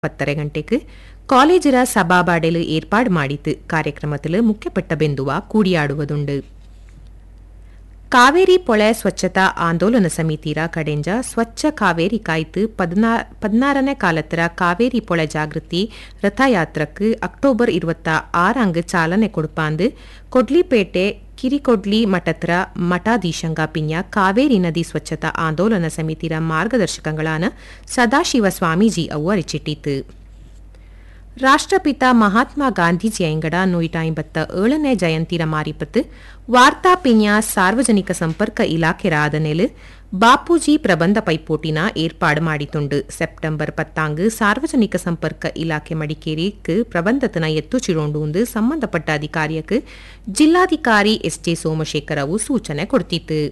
പത്തര ഗಂಟೆಗೆ ಕಾಲೇಜರ ಸಭಾಬಾಡೆಲು ಏರ್ಪಾಡು ಮಾಡಿತು ಕಾರ್ಯಕ್ರಮದಲ್ಲಿ ಮುಖ್ಯಪಟ್ಟ ಬೆಂದುವ ಕೂಡಿಯಾಡುವುದುಂಡು ಕಾವೇರಿ ಪೊಳೆ ಸ್ವಚ್ಛತಾ ಆಂದೋಲನ ಸಮಿತಿರ ಕಡೆಂಜ ಸ್ವಚ್ಛ ಕಾವೇರಿ ಕಾಯ್ತು ಪದಿನಾರನೇ ಕಾಲತ್ತರ ಕಾವೇರಿ ಪೊಳೆ ಜಾಗೃತಿ ರಥಯಾತ್ರಕ್ಕೆ ಅಕ್ಟೋಬರ್ இருபத்த ஆறாங்கு ಚಾಲನೆ ಕೊಡುಪಾಂದು ಕೊಡ್ಲಿಪೇಟೆ ಕಿರಿಕೊಡ್ಲಿ ಮಠತ್ರ ಮಠಾಧೀಶಂಗ ಪಿನ್ಯ ಕಾವೇರಿ ನದಿ ಸ್ವಚ್ಛತಾ ಆಂದೋಲನ ಸಮಿತಿರ ಮಾರ್ಗದರ್ಶಕಗಳಾನ ಸದಾಶಿವ ಸ್ವಾಮೀಜಿ ಅವು ಅರಿಚಿಟ್ಟಿತು ರಾಷ್ಟ್ರಪಿತ ಮಹಾತ್ಮ ಗಾಂಧೀಜಿ ಐಂಗಡ ನೂಟ ಐಂಬತ್ತ ಏಳನೇ ಜಯಂತಿರ ಮಾರಿಪತ್ತು ವಾರ್ತಾ ಪಿನ್ಯ ಸಾರ್ವಜನಿಕ ಸಂಪರ್ಕ ಇಲಾಖೆ ಆದನೆಲು ಬಾಪೂಜಿ ಪ್ರಬಂಧ ಪೈಪೋಟಿನ ಏರ್ಪಾಡು ಮಾಡಿತುಂಡು ಸೆಪ್ಟೆಂಬರ್ ಪತ್ತಾಂಗು ಸಾರ್ವಜನಿಕ ಸಂಪರ್ಕ ಇಲಾಖೆ ಮಡಿಕೇರಿக்கு ಪ್ರಬಂಧತನ ಎತ್ತು ಚಿರೋಂಡು ಸಂಬಂಧಪಟ್ಟ ಅಧಿಕಾರಿಯಕ್ಕೆ ಜಿಲ್ಲಾಧಿಕಾರಿ ಎಸ್ ಜೆ ಸೋಮಶೇಖರ್ ಅವು ಸೂಚನೆ ಕೊಡ್ತಿತ್ತು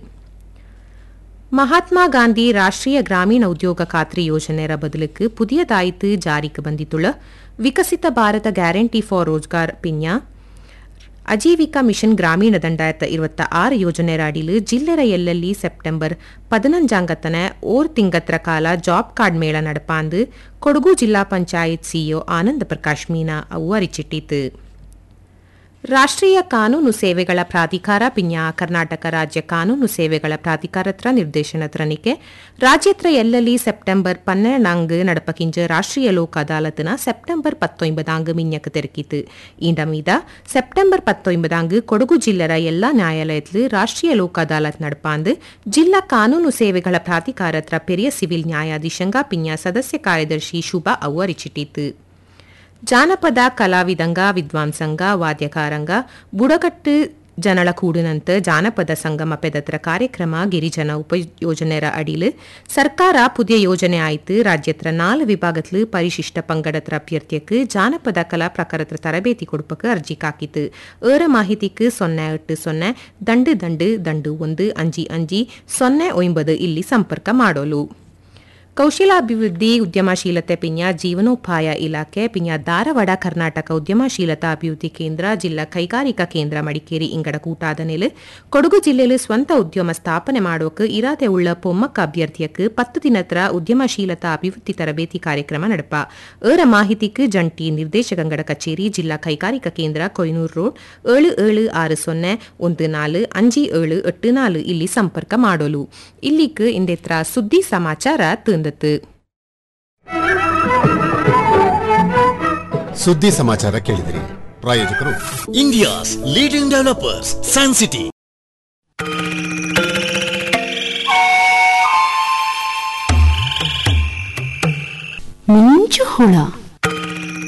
ಮಹಾತ್ಮ ಗಾಂಧಿ ರಾಷ್ಟ್ರೀಯ ಗ್ರಾಮೀಣ ಉದ್ಯೋಗ ಖಾತ್ರಿ ಯೋಜನೆರ ಬದಲಿಗೆ ಪುದಿಯದಾಯಿತು ಜಾರಿಗೆ ಬಂದಿತ್ತುಳ ವಿಕಸಿತ ಭಾರತ ಗ್ಯಾರಂಟಿ ಫಾರ್ ರೋಜ್ಗಾರ್ ಪಿನ್ಯ ಅಜೀವಿಕಾ ಮಿಷನ್ ಗ್ರಾಮೀಣ ದಂಡಾಯತ இருபತ್ತ ಆರು ಯೋಜನೆರ ಅಡಿಲು ಜಿಲ್ಲೆರ ಎಲ್ಲೆಲ್ಲಿ ಸೆಪ್ಟೆಂಬರ್ ಪದಿನಂಜಾಂಗತನ ಓರ್ ತಿಂಗತ್ರ ಕಾಲ ಜಾಬ್ ಕಾರ್ಡ್ ಮೇಳ ನಡಪಾಂದು ಕೊಡಗು ಜಿಲ್ಲಾ ಪಂಚಾಯತ್ ಸಿಇಒ ಆನಂದ ಪ್ರಕಾಶ್ ಮೀನಾ ಅವು ಅರಿಚಿಟ್ಟಿತು ರಾಷ್ಟ್ರೀಯ ಕಾನೂನು ಸೇವೆಗಳ ಪ್ರಾಧಿಕಾರ ಪಿನ್ಯ ಕರ್ನಾಟಕ ರಾಜ್ಯ ಕಾನೂನು ಸೇವೆಗಳ ಪ್ರಾಧಿಕಾರತ್ರ ನಿರ್ದೇಶನ ತ್ರನಿಕೆ ರಾಜ್ಯತ್ರ ಎಲ್ಲಲ್ಲಿ ಸೆಪ್ಟೆಂಬರ್ ಪನ್ನೆರಡಾಂಗ್ ನಡಪಕಿಂಜ ರಾಷ್ಟ್ರೀಯ ಲೋಕ ಅದಾಲತ್ನ ಸೆಪ್ಟೆಂಬರ್ ಪತ್ತೊಂಬದಾಂಗ್ ಮಿನ್ಯಕ್ ತೆರಕಿತು ಇಂಡ ಮೀದ ಸೆಪ್ಟೆಂಬರ್ ಪತ್ತೊಂಬದಾಂಗ್ ಕೊಡಗು ಜಿಲ್ಲೆರ ಎಲ್ಲಾ ನ್ಯಾಯಾಲಯತ್ಲು ರಾಷ್ಟ್ರೀಯ ಲೋಕ ಅದಾಲತ್ ನಡಪಾಂದು ಜಿಲ್ಲಾ ಕಾನೂನು ಸೇವೆಗಳ ಪ್ರಾಧಿಕಾರತ್ರ ಪೆರಿಯ ಸಿವಿಲ್ ನ್ಯಾಯಾಧೀಶಂಗ ಪಿನ್ಯ ಸದಸ್ಯ ಕಾರ್ಯದರ್ಶಿ ಶುಭಾ ಅವು ಅರಿಚಿಟ್ಟಿತು ಜಾನಪದ ಕಲಾವಿದಂಗ ವಿದ್ವಾಂಸಂಗ ವಾದ್ಯಕಾರಂಗ ಬುಡಕಟ್ಟು ಜನಳ ಕೂಡಿನಂತ ಜಾನಪದ ಸಂಗಮ ಪೆದತ್ರ ಕಾರ್ಯಕ್ರಮ ಗಿರಿಜನ ಉಪಯೋಜನೆರ ಅಡಿಲು ಸರ್ಕಾರ ಪುದಿಯ ಯೋಜನೆ ಆಯ್ತು ರಾಜ್ಯತ್ರ ನಾಲ್ ವಿಭಾಗತ್ಲು ಪರಿಶಿಷ್ಟ ಪಂಗಡತ್ರ ಅಭ್ಯರ್ಥಿಯಕ್ಕೆ ಜಾನಪದ ಕಲಾ ಪ್ರಕಾರತ್ರ ತರಬೇತಿ ಕೊಡುಪಕ್ಕೆ ಅರ್ಜಿ ಕಾಕಿತು ಏರ ಮಾಹಿತಿக்கு ಸೊನ್ನೆ ಎಟ್ಟು ಸೊನ್ನೆ ದಂಡು ದಂಡು ದಂಡು ಒಂದು ಅಂಜಿ ಅಂಜಿ ಸೊನ್ನೆ ಒಂಬದು ಇಲ್ಲಿ ಸಂಪರ್ಕ ಮಾಡೋಲು ಕೌಶಲಾಭಿವೃದ್ಧಿ ಉದ್ಯಮಶೀಲತೆ ಪಿನ್ಯ ಜೀವನೋಪಾಯ ಇಲಾಖೆ ಪಿನ್ಯ ಧಾರವಾಡ ಕರ್ನಾಟಕ ಉದ್ಯಮಶೀಲತಾ ಅಭಿವೃದ್ಧಿ ಕೇಂದ್ರ ಜಿಲ್ಲಾ ಕೈಗಾರಿಕಾ ಕೇಂದ್ರ ಮಡಿಕೇರಿ ಇಂಗಡ ಕೂಟಾದ ನೆಲೆ ಕೊಡಗು ಜಿಲ್ಲೆಯಲ್ಲಿ ಸ್ವಂತ ಉದ್ಯಮ ಸ್ಥಾಪನೆ ಮಾಡೋಕೆ ಇರಾದೆ ಉಳ್ಳ ಪೊಮ್ಮಕ್ಕ ಅಭ್ಯರ್ಥಿಯಕ್ಕೆ ಪತ್ತು ದಿನತ್ರ ಉದ್ಯಮಶೀಲತಾ ಅಭಿವೃದ್ಧಿ ತರಬೇತಿ ಕಾರ್ಯಕ್ರಮ ನಡಪ ಏರ ಮಾಹಿತಿக்கு ಜಂಟಿ ನಿರ್ದೇಶಕಂಗಡ ಕಚೇರಿ ಜಿಲ್ಲಾ ಕೈಗಾರಿಕಾ ಕೇಂದ್ರ ಕೊಯ್ನೂರು ರೋಡ್ ಏಳು ಏಳು ಆರು ಸೊನ್ನೆ ಒಂದು ನಾಲು ಅಂಜಿ ಏಳು ಎಟ್ಟು ನಾಲು ಇಲ್ಲಿ ಸಂಪರ್ಕ ಮಾಡೋಲು ಇಲ್ಲಿக்கு ಇಂದೆತ್ರ ಸುದ್ದಿ ಸಮಾಚಾರ ತಂದತ್ತು ಸುದ್ದಿ ಸಮಾಚಾರ ಕೇಳಿದಿರಿ ಪ್ರಾಯೋಜಕರು India's leading developers, Sun City. ಮಿಂಚು ಹುಳ